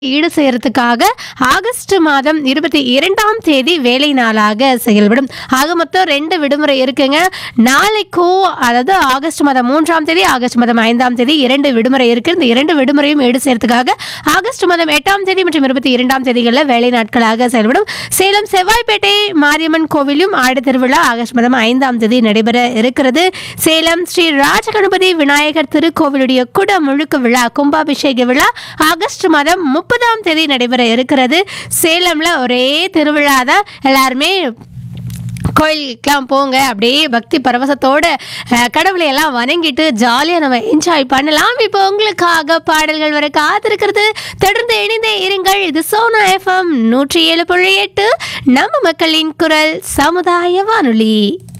ஈடு செய்யறதுக்காக ஆகஸ்ட் மாதம் இருபத்தி இரண்டாம் தேதி வேலை நாளாக செயல்படும் ஆக மொத்தம் ரெண்டு விடுமுறை இருக்குங்க நாளைக்கோ அதாவது ஆகஸ்ட் மாதம் மூன்றாம் தேதி ஆகஸ்ட் மாதம் ஐந்தாம் தேதி இரண்டு விடுமுறை இருக்கு இந்த இரண்டு விடுமுறையும் ஈடு செய்யறதுக்காக ஆகஸ்ட் மாதம் எட்டாம் தேதி மற்றும் இருபத்தி இரண்டாம் தேதிகளில் வேலை நாட்களாக செயல்படும் சேலம் செவ்வாய்ப்பேட்டை மாரியம்மன் கோவிலும் ஆடு திருவிழா ஆகஸ்ட் மாதம் ஐந்தாம் தேதி நடைபெற இருக்கிறது சேலம் ஸ்ரீ ராஜகணபதி விநாயகர் திருக்கோவிலுடைய குட முழுக்கு விழா கும்பாபிஷேக விழா ஆகஸ்ட் மாதம் முப்பதாம் தேதி நடைபெற இருக்கிறது சேலம்ல ஒரே திருவிழா தான் எல்லாருமே கோயிலுக்கெல்லாம் போங்க அப்படியே பக்தி பரவசத்தோட அஹ், கடவுளை எல்லாம் வணங்கிட்டு ஜாலியாக நம்ம என்ஜாய் பண்ணலாம் இப்போ உங்களுக்காக பாடல்கள் வர காத்திருக்கிறது தொடர்ந்து இணைந்தே இருங்கள் இது சோனா எஃப்எம் நூற்றி ஏழு புள்ளி எட்டு நம்ம மக்களின் குரல் சமுதாய வானொலி